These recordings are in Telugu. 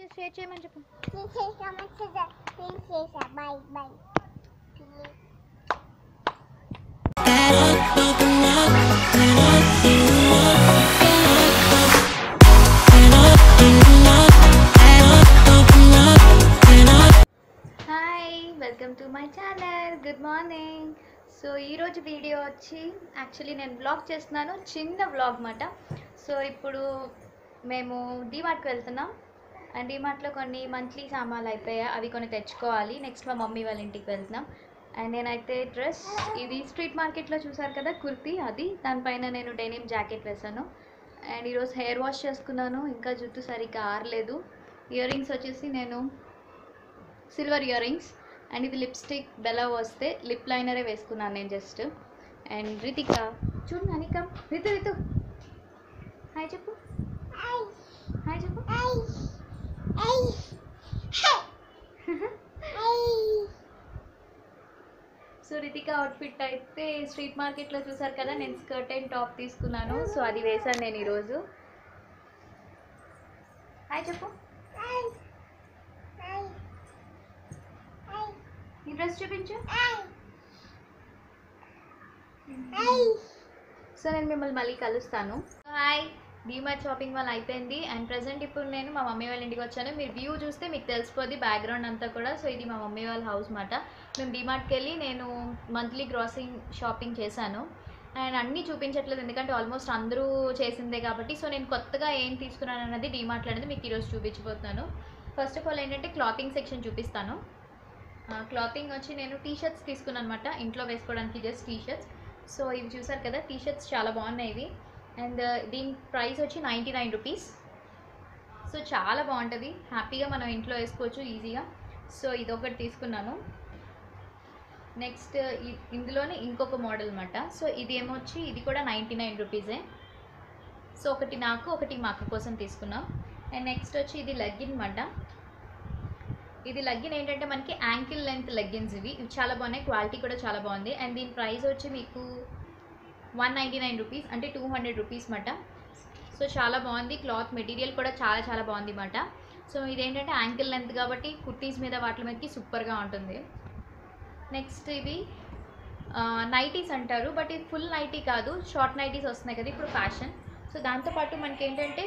షేర్ చేయమని చెప్పు చేసా మంచిగా చేసా bye bye hi welcome to my channel good morning so ఈరోజు వీడియో వచ్చి యాక్చువల్లీ నేను బ్లాగ్ చేస్తున్నాను చిన్న బ్లాగ్ మాట సో ఇప్పుడు మేము డీమార్ట్కి వెళ్తున్నాం అండ్ డీమార్ట్లో కొన్ని మంత్లీ సామాన్లు అయిపోయాయి అవి కొన్ని తెచ్చుకోవాలి నెక్స్ట్ మా మమ్మీ వాళ్ళ ఇంటికి వెళ్తున్నాం అండ్ నేనైతే డ్రెస్ ఇది స్ట్రీట్ మార్కెట్లో చూసారు కదా కుర్తీ అది దానిపైన నేను డెనిమ్ జాకెట్ వేసాను అండ్ ఈరోజు హెయిర్ వాష్ చేసుకున్నాను ఇంకా జుట్టు సరిగ్గా ఆరలేదు ఇయర్ రింగ్స్ వచ్చేసి నేను సిల్వర్ ఇయర్ రింగ్స్ అండ్ ఇది లిప్స్టిక్ బెలా వస్తే లిప్ లైనరే వేసుకున్నాను నేను జస్ట్ అండ్ రితిక చూడు అనిక రితు రితు హాయ్ చెప్పు హాయ్ చెప్పు సో రితిక అవుట్ఫిట్ అయితే స్ట్రీట్ మార్కెట్లో చూసారు కదా నేను స్కర్ట్ అండ్ టాప్ తీసుకున్నాను సో అది వేశాను నేను ఈరోజు హాయ్ చెప్పు ఈ డ్రెస్ చూపించు సో నేను మిమ్మల్ని మళ్ళీ కలుస్తాను హాయ్ డీమార్ట్ షాపింగ్ వల్ల అయిపోయింది అండ్ ప్రజెంట్ ఇప్పుడు నేను మా మమ్మీ వాళ్ళ ఇంటికి వచ్చాను మీరు వ్యూ చూస్తే మీకు తెలిసిపోద్ది బ్యాక్గ్రౌండ్ అంతా కూడా సో ఇది మా మమ్మీ వాళ్ళ హౌస్ మాట మేము డీమార్ట్కి వెళ్ళి నేను మంత్లీ గ్రాసింగ్ షాపింగ్ చేశాను అండ్ అన్నీ చూపించట్లేదు ఎందుకంటే ఆల్మోస్ట్ అందరూ చేసిందే కాబట్టి సో నేను కొత్తగా ఏం తీసుకున్నాను అన్నది డీమార్ట్లో అనేది మీకు ఈరోజు చూపించబోతున్నాను ఫస్ట్ ఆఫ్ ఆల్ ఏంటంటే క్లాతింగ్ సెక్షన్ చూపిస్తాను క్లాతింగ్ వచ్చి నేను టీ షర్ట్స్ తీసుకున్నాను అనమాట ఇంట్లో వేసుకోవడానికి జస్ట్ టీ షర్ట్స్ సో ఇవి చూసారు కదా టీ షర్ట్స్ చాలా బాగున్నాయి ఇవి అండ్ దీని ప్రైస్ వచ్చి నైంటీ నైన్ రూపీస్ సో చాలా బాగుంటుంది హ్యాపీగా మనం ఇంట్లో వేసుకోవచ్చు ఈజీగా సో ఇదొకటి తీసుకున్నాను నెక్స్ట్ ఇందులోనే ఇంకొక మోడల్ అనమాట సో ఇది ఏమొచ్చి ఇది కూడా నైంటీ నైన్ రూపీసే సో ఒకటి నాకు ఒకటి మా అక్క కోసం తీసుకున్నాం అండ్ నెక్స్ట్ వచ్చి ఇది లెగ్గిన్ అనమాట ఇది లెగ్గిన్ ఏంటంటే మనకి యాంకిల్ లెంత్ లెగ్గిన్స్ ఇవి ఇవి చాలా బాగున్నాయి క్వాలిటీ కూడా చాలా బాగుంది అండ్ దీని ప్రైస్ వచ్చి మీకు వన్ నైంటీ నైన్ రూపీస్ అంటే టూ హండ్రెడ్ రూపీస్ మాట సో చాలా బాగుంది క్లాత్ మెటీరియల్ కూడా చాలా చాలా బాగుంది మాట సో ఇదేంటంటే యాంకిల్ లెంత్ కాబట్టి కుర్తీస్ మీద వాటి మీదకి సూపర్గా ఉంటుంది నెక్స్ట్ ఇవి నైటీస్ అంటారు బట్ ఇది ఫుల్ నైటీ కాదు షార్ట్ నైటీస్ వస్తున్నాయి కదా ఇప్పుడు ఫ్యాషన్ సో దాంతోపాటు మనకి ఏంటంటే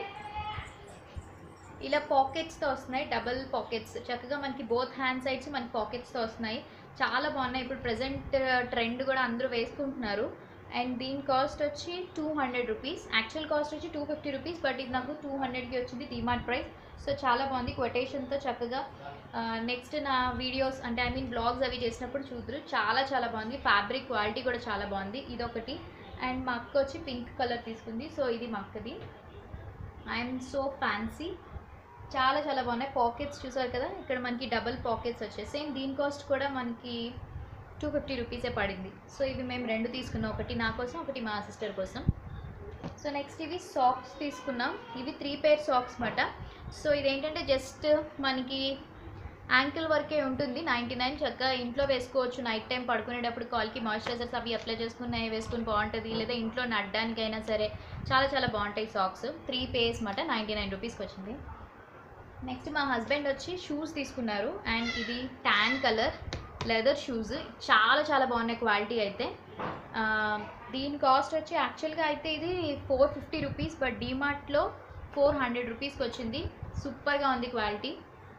ఇలా పాకెట్స్తో వస్తున్నాయి డబల్ పాకెట్స్ చక్కగా మనకి బోత్ హ్యాండ్ సైడ్స్ మనకి పాకెట్స్తో వస్తున్నాయి చాలా బాగున్నాయి ఇప్పుడు ప్రజెంట్ ట్రెండ్ కూడా అందరూ వేసుకుంటున్నారు అండ్ దీని కాస్ట్ వచ్చి two hundred rupees actual cost వచ్చి టూ ఫిఫ్టీ రూపీస్ బట్ ఇది నాకు టూ హండ్రెడ్కి వచ్చింది డిమార్ట్ ప్రైస్ సో చాలా బాగుంది కొటేషన్తో చక్కగా నెక్స్ట్ నా వీడియోస్ అంటే ఐ మీన్ బ్లాగ్స్ అవి చేసినప్పుడు చూద్దరు చాలా చాలా బాగుంది ఫ్యాబ్రిక్ క్వాలిటీ కూడా చాలా బాగుంది ఇదొకటి అండ్ మా అక్క వచ్చి పింక్ కలర్ తీసుకుంది సో ఇది మా అక్కది ఐఎమ్ సో ఫ్యాన్సీ చాలా చాలా బాగున్నాయి పాకెట్స్ చూసారు కదా ఇక్కడ మనకి డబుల్ పాకెట్స్ వచ్చాయి సేమ్ దీని కాస్ట్ కూడా మనకి టూ ఫిఫ్టీ రూపీసే పడింది సో ఇవి మేము రెండు తీసుకున్నాం ఒకటి నా కోసం ఒకటి మా సిస్టర్ కోసం సో నెక్స్ట్ ఇవి సాక్స్ తీసుకున్నాం ఇవి త్రీ పేర్ సాక్స్ మాట సో ఇదేంటంటే జస్ట్ మనకి యాంకిల్ వరకే ఉంటుంది నైంటీ నైన్ చక్కగా ఇంట్లో వేసుకోవచ్చు నైట్ టైం పడుకునేటప్పుడు కాల్కి మాయిశ్చరైజర్స్ అవి అప్లై చేసుకున్నాయి వేసుకుని బాగుంటుంది లేదా ఇంట్లో నడ్డానికైనా సరే చాలా చాలా బాగుంటాయి సాక్స్ త్రీ పేర్స్ మాట నైంటీ నైన్ రూపీస్కి వచ్చింది నెక్స్ట్ మా హస్బెండ్ వచ్చి షూస్ తీసుకున్నారు అండ్ ఇది ట్యాన్ కలర్ లెదర్ షూస్ చాలా చాలా బాగున్నాయి క్వాలిటీ అయితే ఆ, దీని కాస్ట్ వచ్చి యాక్చువల్గా అయితే ఇది ఫోర్ ఫిఫ్టీ రూపీస్ బట్ డీమార్ట్లో ఫోర్ హండ్రెడ్ రూపీస్కి వచ్చింది సూపర్గా ఉంది క్వాలిటీ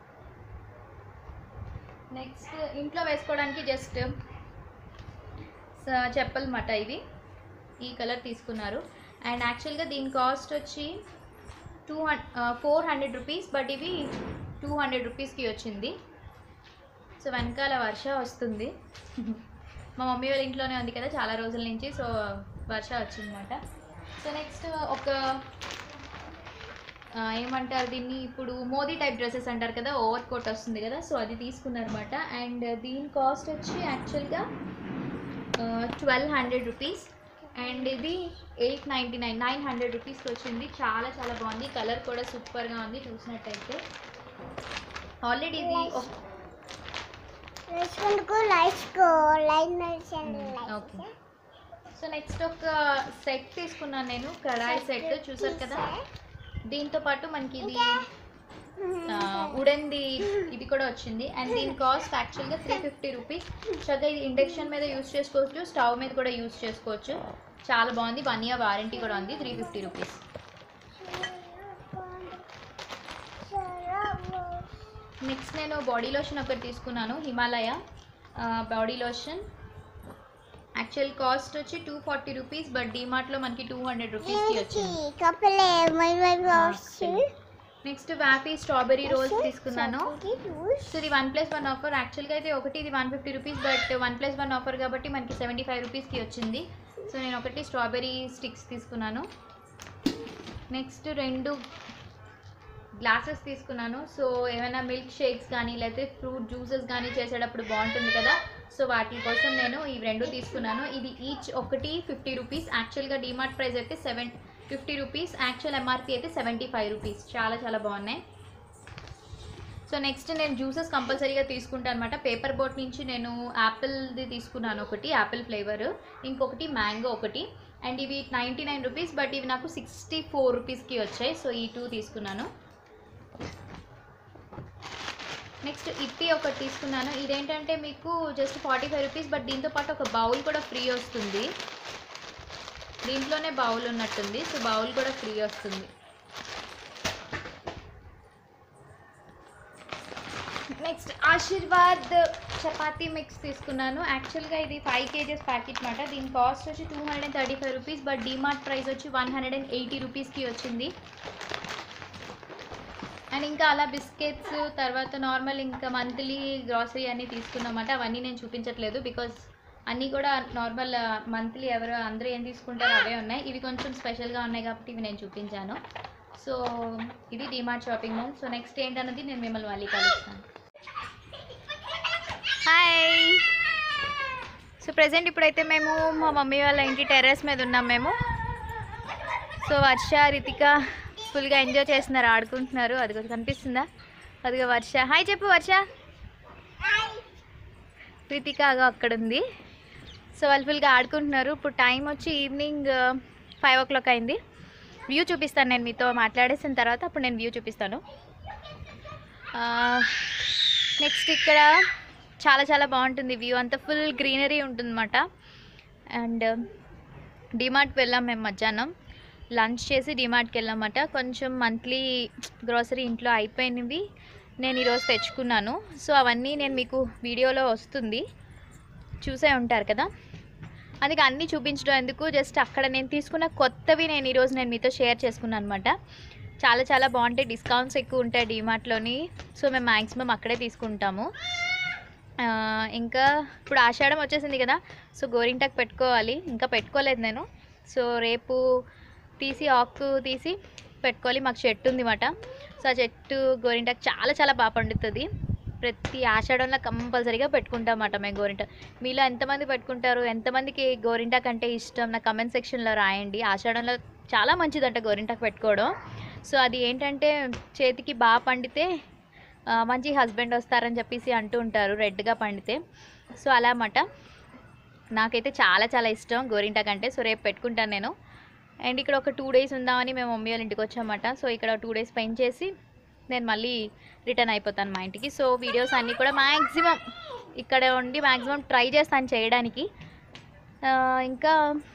నెక్స్ట్ ఇంట్లో వేసుకోవడానికి జస్ట్ చెప్పలు మాట ఇవి ఈ కలర్ తీసుకున్నారు అండ్ యాక్చువల్గా దీని కాస్ట్ వచ్చి two hund four hundred rupees but ఇవి టూ హండ్రెడ్ రూపీస్కి వచ్చింది సో వెనకాల వర్ష వస్తుంది మా మమ్మీ వాళ్ళ ఇంట్లోనే ఉంది కదా చాలా రోజుల నుంచి సో వర్ష వచ్చిందన్నమాట సో నెక్స్ట్ ఒక ఆ, ఏమంటారు దీన్ని ఇప్పుడు మోదీ టైప్ డ్రెస్సెస్ అంటారు కదా ఓవర్ కోట్ వస్తుంది కదా సో అది తీసుకున్నారన్నమాట అండ్ దీని కాస్ట్ వచ్చి యాక్చువల్గా ట్వెల్వ్ హండ్రెడ్ రూపీస్ అండ్ ఇది eight ninety nine nine hundred రూపీస్కి వచ్చింది చాలా చాలా బాగుంది కలర్ కూడా సూపర్గా ఉంది చూసినట్టయితే ఆల్రెడీ ఇది ఒక వేసుకుంటూ లైట్స్కో లైన్ నడిచండి ఓకే సో నెక్స్ట్ ఒక సెట్ తీసుకున్నాను నేను కడాయి సెట్ చూసారు కదా దీంతో పాటు మనకి ఇది ఆ, వుడెన్ది ఇది కూడా వచ్చింది అండ్ దీని కాస్ట్ యాక్చువల్గా త్రీ ఫిఫ్టీ రూపీస్ చక్కగా ఇది ఇండక్షన్ మీద యూస్ చేసుకోవచ్చు స్టవ్ మీద కూడా యూస్ చేసుకోవచ్చు చాలా బాగుంది వన్ ఇయర్ వారంటీ కూడా ఉంది త్రీ ఫిఫ్టీ రూపీస్ నెక్స్ట్ నేను బాడీ లోషన్ ఒకటి తీసుకున్నాను Himalaya body lotion actual cost వచ్చి టూ ఫార్టీ రూపీస్ బట్ డీమార్ట్లో మనకి టూ హండ్రెడ్ రూపీస్కి వచ్చింది కప్పలే మై మై నెక్స్ట్ వ్యాపీ స్ట్రాబెరీ రోల్స్ తీసుకున్నాను సో ఇది వన్ ప్లస్ వన్ ఆఫర్ యాక్చువల్గా అయితే ఒకటి ఇది one fifty rupees but one plus one offer కాబట్టి మనకి సెవెంటీ ఫైవ్ రూపీస్కి వచ్చింది సో నేను ఒకటి స్ట్రాబెరీ స్టిక్స్ తీసుకున్నాను నెక్స్ట్ రెండు గ్లాసెస్ తీసుకున్నాను సో ఏమైనా మిల్క్ షేక్స్ కానీ లేకపోతే ఫ్రూట్ జ్యూసెస్ కానీ చేసేటప్పుడు బాగుంటుంది కదా సో వాటి కోసం నేను ఈ రెండు తీసుకున్నాను ఇది ఈచ్ ఒకటి ఫిఫ్టీ రూపీస్ యాక్చువల్గా డిమార్ట్ ప్రైస్ అయితే seven fifty rupees actual MRP అయితే సెవెంటీ ఫైవ్ రూపీస్ చాలా చాలా బాగున్నాయి సో నెక్స్ట్ నేను జ్యూసెస్ కంపల్సరీగా తీసుకుంటాను అనమాట పేపర్ బోట్ నుంచి నేను యాపిల్ది తీసుకున్నాను ఒకటి యాపిల్ ఫ్లేవర్ ఇంకొకటి మ్యాంగో ఒకటి అండ్ ఇవి నైంటీ నైన్ రూపీస్ బట్ ఇవి నాకు సిక్స్టీ ఫోర్ రూపీస్కి వచ్చాయి సో ఈ టూ తీసుకున్నాను నెక్స్ట్ ఇప్పి ఒకటి తీసుకున్నాను ఇదేంటంటే మీకు just forty five rupees but దీంతో పాటు ఒక బౌల్ కూడా ఫ్రీ వస్తుంది దీంట్లోనే బౌల్ ఉన్నట్టుంది సో బౌల్ కూడా ఫ్రీ వస్తుంది నెక్స్ట్ ఆశీర్వాద్ చపాతీ మిక్స్ తీసుకున్నాను యాక్చువల్గా ఇది ఫైవ్ కేజెస్ ప్యాకెట్ మాట దీని కాస్ట్ వచ్చి two hundred and thirty five rupees but DMart price వచ్చి వన్ హండ్రెడ్ అండ్ ఎయిటీ రూపీస్కి వచ్చింది అండ్ ఇంకా అలా బిస్కెట్స్ తర్వాత నార్మల్ ఇంకా మంత్లీ గ్రాసరీ అన్నీ తీసుకున్నమాట అవన్నీ నేను చూపించట్లేదు బికాజ్ అన్నీ కూడా నార్మల్ మంత్లీ ఎవరు అందరూ ఏం తీసుకుంటారో అవే ఉన్నాయి ఇవి కొంచెం స్పెషల్గా ఉన్నాయి కాబట్టి ఇవి నేను చూపించాను సో ఇది DMart shopping mall so next ఏంటన్నది నేను మిమ్మల్ని మళ్ళీ కలుస్తాను హాయ్ సో ప్రజెంట్ ఇప్పుడైతే మేము మా మమ్మీ వాళ్ళ ఇంటి టెర్రస్ మీద ఉన్నాం మేము సో వర్ష రితిక ఫుల్గా ఎంజాయ్ చేస్తున్నారు ఆడుకుంటున్నారు అది కూడా కనిపిస్తుందా అదిగో వర్ష హాయ్ చెప్పు వర్ష రితిక అగో అక్కడ ఉంది సో వాళ్ళు ఫుల్గా ఆడుకుంటున్నారు ఇప్పుడు టైం వచ్చి ఈవినింగ్ ఫైవ్ ఓ క్లాక్ అయింది వ్యూ చూపిస్తాను నేను మీతో మాట్లాడేసిన తర్వాత అప్పుడు నేను వ్యూ చూపిస్తాను నెక్స్ట్ ఇక్కడ చాలా చాలా బాగుంటుంది వ్యూ అంతా ఫుల్ గ్రీనరీ ఉంటుందన్నమాట అండ్ డిమార్ట్కి వెళ్ళాం మేము మధ్యాహ్నం లంచ్ చేసి డిమార్ట్కి వెళ్ళామన్నమాట కొంచెం మంత్లీ గ్రోసరీ ఇంట్లో అయిపోయినవి నేను ఈరోజు తెచ్చుకున్నాను సో అవన్నీ నేను మీకు వీడియోలో వస్తుంది చూసే ఉంటారు కదా అందుకే అన్నీ చూపించడం ఎందుకు జస్ట్ అక్కడ నేను తీసుకున్న కొత్తవి నేను ఈరోజు నేను మీతో షేర్ చేసుకున్నాను అనమాట చాలా చాలా బాగుంటాయి డిస్కౌంట్స్ ఎక్కువ ఉంటాయి డిమార్ట్లోని సో మేము మ్యాక్సిమం అక్కడే తీసుకుంటాము ఆ, ఇంకా ఇప్పుడు ఆషాఢం వచ్చేసింది కదా సో గోరింటాకు పెట్టుకోవాలి ఇంకా పెట్టుకోలేదు నేను సో రేపు తీసి ఆకు తీసి పెట్టుకోవాలి మాకు చెట్టు ఉంది మాట సో ఆ చెట్టు గోరింటాకు చాలా చాలా బాగా పండుతుంది ప్రతి ఆషాఢంలో కంపల్సరీగా పెట్టుకుంటామన్నమాట మేము గోరింటాకు మీలో ఎంతమంది పెట్టుకుంటారు ఎంతమందికి గోరింటాకు అంటే ఇష్టం నా కమెంట్ సెక్షన్లో రాయండి ఆషాఢంలో చాలా మంచిదంట గోరింటాకు పెట్టుకోవడం సో అది ఏంటంటే చేతికి బాగా పండితే ఆ, మంచి హస్బెండ్ వస్తారని చెప్పేసి అంటూ ఉంటారు రెడ్గా పండితే సో అలా అన్నమాట నాకైతే చాలా చాలా ఇష్టం గోరింటాకు అంటే సో రేపు పెట్టుకుంటాను నేను అండ్ ఇక్కడ ఒక టూ డేస్ ఉందామని మేము మమ్మీ వాళ్ళ ఇంటికి వచ్చామన్నమాట సో ఇక్కడ టూ డేస్ స్పెండ్ చేసి నేను మళ్ళీ రిటర్న్ అయిపోతాను మా ఇంటికి సో వీడియోస్ అన్నీ కూడా మ్యాక్సిమం ఇక్కడ ఉండి మ్యాక్సిమం ట్రై చేస్తాను చేయడానికి ఆ, ఇంకా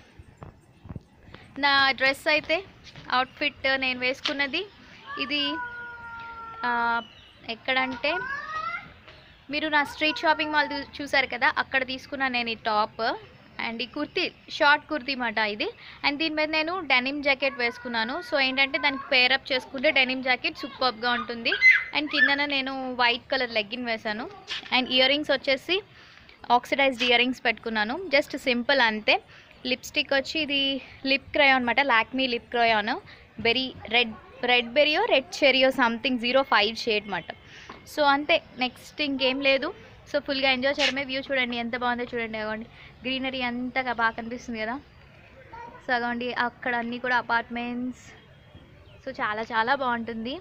నా డ్రెస్ అయితే అవుట్ఫిట్ నేను వేసుకున్నది ఇది ఆ, ఎక్కడంటే మీరు నా స్ట్రీట్ షాపింగ్ మాల్ చూ- చూసారు కదా అక్కడ తీసుకున్నాను నేను ఈ టాప్ అండ్ ఈ కుర్తీ షార్ట్ కుర్తీ మాట ఇది అండ్ దీని మీద నేను డెనిమ్ జాకెట్ వేసుకున్నాను సో ఏంటంటే దానికి పేరప్ చేసుకుంటే డెనిమ్ జాకెట్ సూపర్గా ఉంటుంది అండ్ కిందన నేను వైట్ కలర్ లెగ్గిన్ వేశాను అండ్ ఇయర్ రింగ్స్ వచ్చేసి ఆక్సిడైజ్డ్ ఇయర్ రింగ్స్ పెట్టుకున్నాను జస్ట్ సింపుల్ అంతే లిప్స్టిక్ వచ్చి ఇది లిప్ క్రయాన్ అనమాట Lakme lip crayon berry red red berrio red cherio something zero five shade అనమాట సో అంతే నెక్స్ట్ ఇంకేం లేదు సో ఫుల్గా ఎంజాయ్ చేయడమే వ్యూ చూడండి ఎంత బాగుందో చూడండి అగోండి గ్రీనరీ అంతగా బాగా కనిపిస్తుంది కదా సో అగోండి అక్కడ అన్నీ కూడా అపార్ట్మెంట్స్ సో చాలా చాలా బాగుంటుంది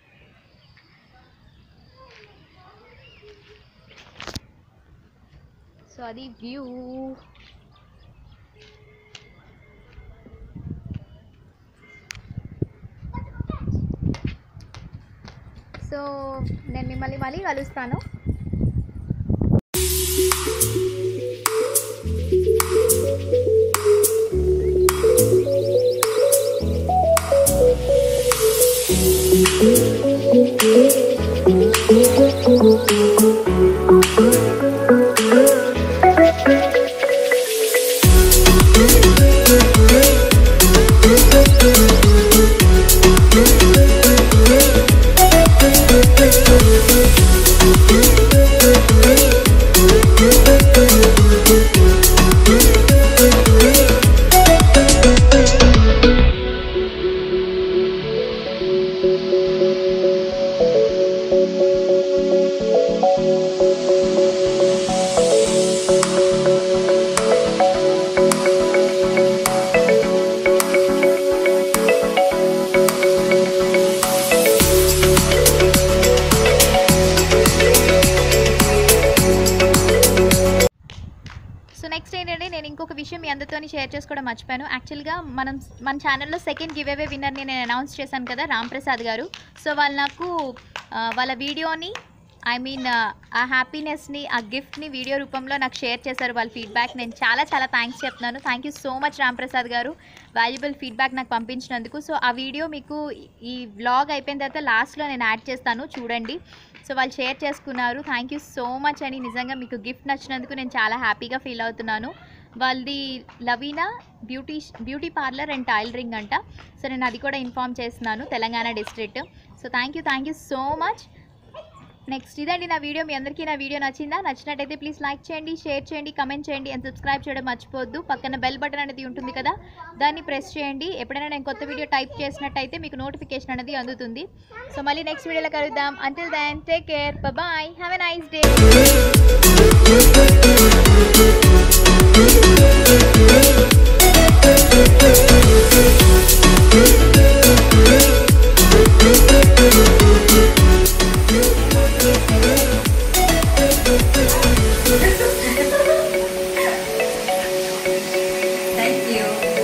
సో అది వ్యూ సో నేను మిమ్మల్ని మళ్ళీ కలుస్తాను సో నెక్స్ట్ ఏంటంటే నేను ఇంకొక విషయం మీ అందరితో షేర్ చేసుకోవడం మర్చిపోయాను యాక్చువల్గా మనం మన ఛానల్లో సెకండ్ గివ్ అవే విన్నర్ని నేను అనౌన్స్ చేశాను కదా రామ్ ప్రసాద్ గారు సో వాళ్ళు నాకు ఆ, వాళ్ళ వీడియోని ఐ మీన్ ఆ హ్యాపీనెస్ని ఆ గిఫ్ట్ని వీడియో రూపంలో నాకు షేర్ చేశారు వాళ్ళ ఫీడ్బ్యాక్ నేను చాలా చాలా థ్యాంక్స్ చెప్తున్నాను thank you so much Ram Prasad garu valuable feedback నాకు పంపించినందుకు సో ఆ వీడియో మీకు ఈ వ్లాగ్ అయిపోయిన తర్వాత లాస్ట్లో నేను యాడ్ చేస్తాను చూడండి సో వాళ్ళు షేర్ చేసుకున్నారు థ్యాంక్ యూ సో మచ్ అని నిజంగా మీకు గిఫ్ట్ నచ్చినందుకు నేను చాలా హ్యాపీగా ఫీల్ అవుతున్నాను వాళ్ళది Laveena beauty beauty parlour and tailoring అంట సో నేను అది కూడా ఇన్ఫామ్ చేస్తున్నాను Telangana district so thank you thank you so much next ఇదండి నా వీడియో మీ అందరికీ నా వీడియో నచ్చిందా నచ్చినట్టయితే ప్లీజ్ లైక్ చేయండి షేర్ చేయండి కమెంట్ చేయండి అండ్ సబ్స్క్రైబ్ చేయడం మర్చిపోవద్దు పక్కన బెల్ బటన్ అనేది ఉంటుంది కదా దాన్ని ప్రెస్ చేయండి ఎప్పుడైనా నేను కొత్త వీడియో టైప్ చేసినట్టయితే మీకు నోటిఫికేషన్ అనేది అందుతుంది సో మళ్ళీ నెక్స్ట్ వీడియోలో కలుద్దాం until then take care bye have a nice day Thank you.